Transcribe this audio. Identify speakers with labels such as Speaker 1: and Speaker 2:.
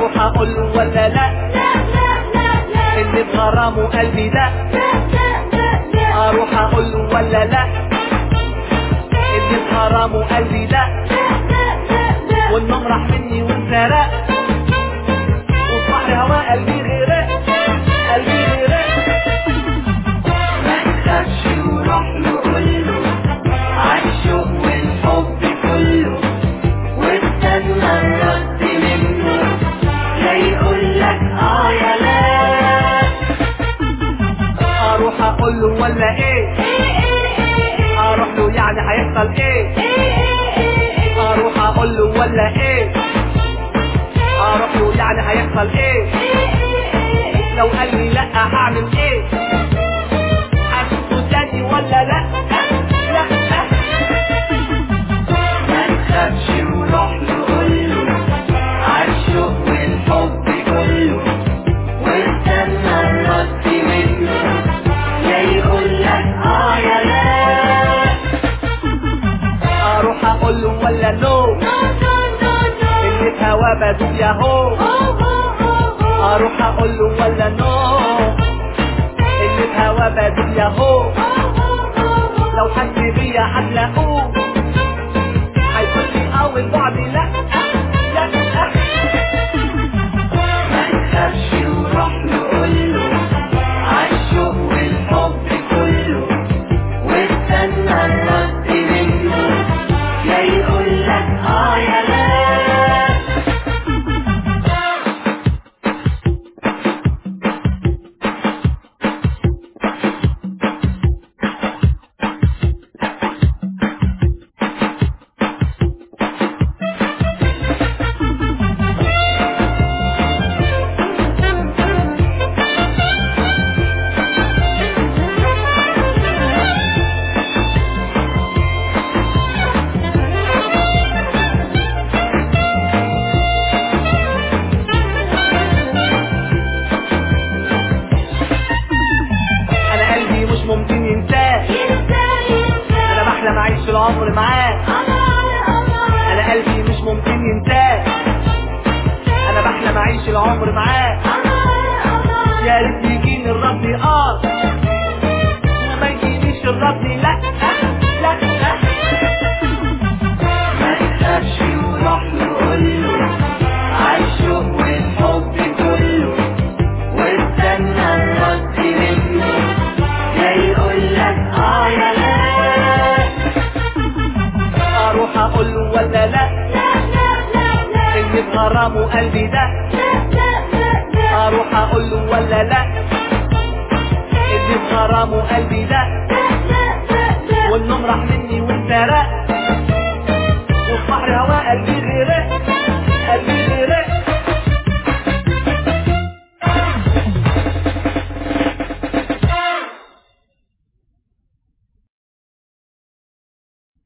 Speaker 1: اروح اقول له ولا لا اللي بغرامه قلبي ده اروح اقول له ولا لا اللي بغرامه قلبي ده والنوم راح مني وانسرق وصبح هوا قلبي غرق قلبي غرق
Speaker 2: ما تخافش وروح له قوله عالشوق والحب كله واستنى الرد منه لا يقولك اه يا لا
Speaker 1: اروح اقول له ولا ايه اروح له يعني هيحصل ايه اروح اقول له ولا ايه اروح له يعني هيحصل ايه لو قال لي لا هعمل ايه هشوفه تاني ولا لا لا
Speaker 2: ما تخافش وروح له قوله عالشوق والحب كله واستنى الرد منه لا يقولك اه يا لا
Speaker 1: اروح اقول له ولا نو اللي في هوا بدوب يا هو اروح اقول له ولا نو اللي في هوا بدوب يا هو لو حس بيا هتلاقوه هيقول لي اه والبعد لا لا
Speaker 2: ما تخافش وروح له قوله عالشوق والحب كله واستنى الرد منه لا يقولك اه يا لا
Speaker 1: انا قلبي مش ممكن ينساه انا بحلم اعيش العمر معاه انا قلبي مش ممكن ينساه انا بحلم اعيش العمر معاه يا ريت يجيني الرب اه وما يجينيش الرب لا لا لا
Speaker 2: ما تخافش وروح له قوله عالشوق والحب كله واستنى الرد منه لا يقولك اه يا لا
Speaker 1: اروح اقول له ولا لا اللي بغرامه قلبي ده اروح اقول له ولا لا اللي بغرامه قلبي ده